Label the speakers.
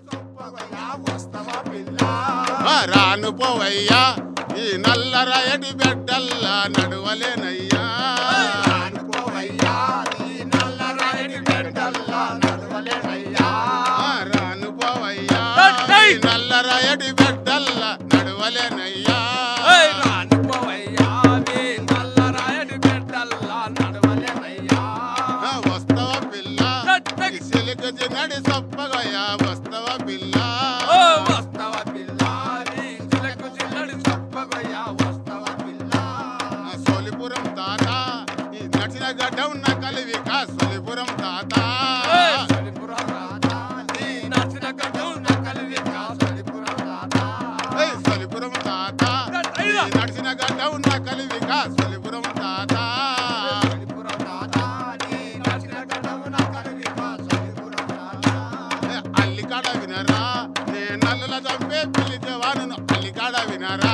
Speaker 1: వస్తవా పిల్ల
Speaker 2: ఆ రాను పోవయ్యా ఈ నల్లరాయటి బిడ్డల్లా నడవలేనయ్యా
Speaker 1: అనుకోవయ్యా నీ నల్ల రాయడి బిడ్డల్లా నడవలేనయ్యా
Speaker 2: ఆ రాను పోవయ్యా
Speaker 3: ఏయ్!
Speaker 2: ఈ నల్లరాయటి బిడ్డల్లా నడవలేనయ్యా
Speaker 3: ఏయ్ రానుకోవయ్యా మీ నల్లరాయడి బిడ్డల్లా నడవలేనయ్యా
Speaker 2: ఆ వస్తవా పిల్ల
Speaker 3: ఏయ్!
Speaker 2: ఈ సిలికజి నడి సప్పగయ్యా వస్తవా పిల్ల
Speaker 3: ఓ వస్తవా పిల్ల నీ చిలకు చిల్లడి చెప్పగయ్యా వస్తవా పిల్ల
Speaker 2: ఆ సోలిపురం తాత ఈ నడిచిన గడ్డ ఉన్న కలివిక సోలిపురం తాత
Speaker 3: ఏయ్ సరిపురం రాజా నీ నచ్చిన గడ్డం నకలివి కా సరిపురం రాజా
Speaker 2: ఏయ్ సోలిపురం తాత ఈ నడిచిన గడ్డ ఉన్న కలివిక సోలిపురం తాత
Speaker 1: సరిపురం రాజా నీ నచ్చిన గడ్డము నా కలివిక సరిపురం రాజా
Speaker 2: ఏ అల్లికాడ వినరా నే నల్లల చంపే పిల్లి జవాను అల్లికాడ వినరా